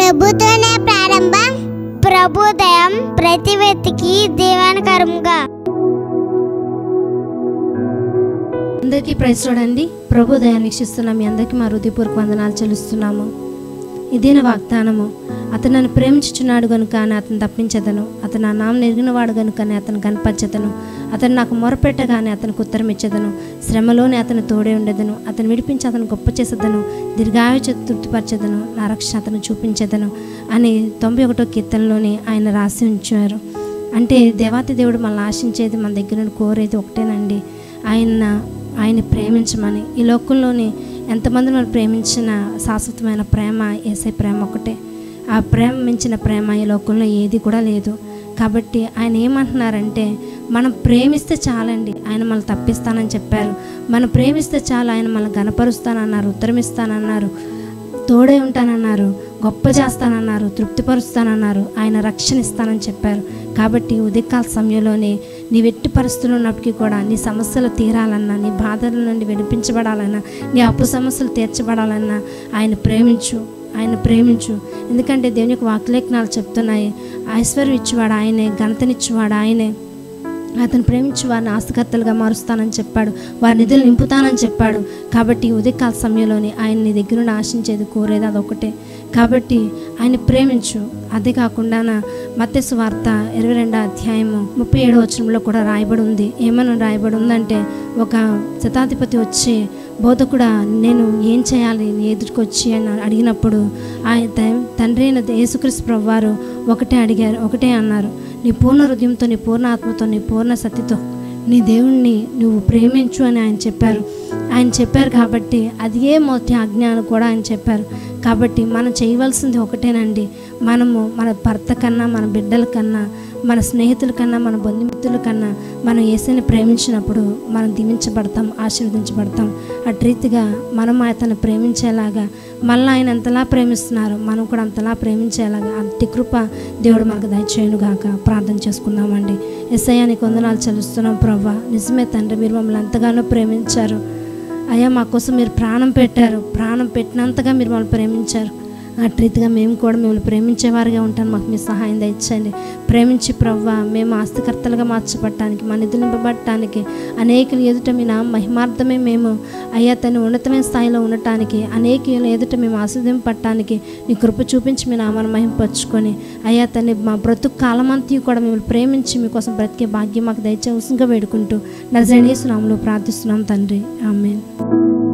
ప్రభుతోనే ప్రారంభం ప్రభుదయం ప్రతి వ్యక్తికి దీవెనకరంగా అందరికీ ప్రైజ్ చూడండి ప్రభు దయాన్ని వీక్షిస్తున్న మీ అందరికీ మా హృదయపూర్వక వందనాలు చెల్లిస్తున్నాము ఇదేన వాగ్దానము అతను నన్ను ప్రేమించుచున్నాడు గనుక అని అతను తప్పించదను అతను నా నామం ఎరిగినవాడు గనుక అని అతను కనపరచదను అతను నాకు మొరపెట్టగానే అతనికి ఉత్తరం ఇచ్చేదను శ్రమలోనే అతను తోడే ఉండేదను అతను విడిపించి అతను గొప్ప చేసేదను దీర్ఘాయు తృప్తిపరచదను నా రక్షణ అతను చూపించేదను అని తొంభై ఒకటో కీర్తనలోని ఆయన రాసి ఉంచారు అంటే దేవాతి దేవుడు మనల్ని ఆశించేది మన దగ్గర నుండి కోరేది ఒకటేనండి ఆయన ఆయన ప్రేమించమని ఈ లోకంలోని ఎంతమంది మనం ప్రేమించిన శాశ్వతమైన ప్రేమ ఏసే ప్రేమ ఒకటే ఆ ప్రేమ మించిన ప్రేమ ఈ లోకంలో ఏది కూడా లేదు కాబట్టి ఆయన ఏమంటున్నారంటే మనం ప్రేమిస్తే చాలండి ఆయన మనల్ని తప్పిస్తానని చెప్పారు మనం ప్రేమిస్తే చాలు ఆయన మనల్ని గనపరుస్తానన్నారు ఉత్తరమిస్తానన్నారు తోడే ఉంటానన్నారు గొప్ప చేస్తానన్నారు తృప్తిపరుస్తానన్నారు ఆయన రక్షణ ఇస్తానని చెప్పారు కాబట్టి ఉదయకాల సమయంలోనే నీ వెట్టి పరిస్థితులు ఉన్నప్పటికీ కూడా నీ సమస్యలు తీరాలన్నా నీ బాధల నుండి విడిపించబడాలన్నా నీ అప్పు సమస్యలు తీర్చబడాలన్నా ఆయన ప్రేమించు ఆయన ప్రేమించు ఎందుకంటే దేవుని యొక్క వాక్లేఖనాలు చెప్తున్నాయి ఐశ్వర్యం ఇచ్చేవాడు ఆయనే ఘనతనిచ్చేవాడు ఆయనే అతను ప్రేమించి వారిని ఆస్తికర్తలుగా మారుస్తానని చెప్పాడు వారి నిధులు నింపుతానని చెప్పాడు కాబట్టి ఈ ఉదయకాల సమయంలోని ఆయన నీ దగ్గర నుండి ఆశించేది కోరేది అదొకటే కాబట్టి ఆయన ప్రేమించు అదే కాకుండా మత్స్సు వార్త ఇరవై రెండో అధ్యాయము ముప్పై ఏడో వచనంలో కూడా రాయబడి ఉంది ఏమని రాయబడి ఉందంటే ఒక శతాధిపతి వచ్చి బోధకుడా నేను ఏం చేయాలి నీ ఎదుటికొచ్చి అని అడిగినప్పుడు ఆయన త- తండ్రి అయిన యేసుక్రీస్తు ప్రభు వారు ఒకటే అడిగారు ఒకటే అన్నారు నీ పూర్ణ హృదయంతో నీ పూర్ణ ఆత్మతో నీ పూర్ణ శక్తితో నీ దేవుణ్ణి నువ్వు ప్రేమించు అని ఆయన చెప్పారు ఆయన చెప్పారు కాబట్టి అది ఏ మొదటి ఆజ్ఞ అని కూడా ఆయన చెప్పారు కాబట్టి మనం చేయవలసింది ఒకటేనండి మనము మన భర్త కన్నా మన బిడ్డల కన్నా మన స్నేహితుల కన్నా మన బంధుమిత్రుల కన్నా మనం ఏసైని ప్రేమించినప్పుడు మనం దీవించబడతాం ఆశీర్వదించబడతాం అటు రీతిగా మనం అతను ప్రేమించేలాగా మళ్ళీ ఆయన ఎంతలా ప్రేమిస్తున్నారు మనం కూడా అంతలా ప్రేమించేలాగా అట్టి కృప దేవుడు మనకు దయచేయనుగాక ప్రార్థన చేసుకుందామండి ఎస్ఐ నీకు వందనాలు చెల్లిస్తున్నాం ప్రభా నిజమే తండ్రి మీరు మమ్మల్ని ఎంతగానో ప్రేమించారు అయ్యా మా కోసం మీరు ప్రాణం పెట్టారు ప్రాణం పెట్టినంతగా మీరు మమ్మల్ని ప్రేమించారు అటు రీతిగా మేము కూడా మిమ్మల్ని ప్రేమించేవారిగా ఉంటాను మాకు మీ సహాయం దయచండి ప్రేమించి ప్రవ్వ మేము ఆస్తికర్తలుగా మార్చబడటానికి మన నిధులు నింపబడటానికి అనేకులు ఎదుట మీ నా మహిమార్థమే మేము అయ్యా తను ఉన్నతమైన స్థాయిలో ఉండటానికి అనేకులు ఎదుట మేము ఆస్వాదింపడటానికి నీ కృప చూపించి మీ నామాన్ని మహింపరచుకొని అయ్యా తన్ని మా బ్రతుకు కాలమంతా కూడా మిమ్మల్ని ప్రేమించి మీకోసం బ్రతికే భాగ్యం మాకు దయచేసి వేడుకుంటూ నజరేణీసు నామలో ప్రార్థిస్తున్నాం తండ్రి ఆమెన్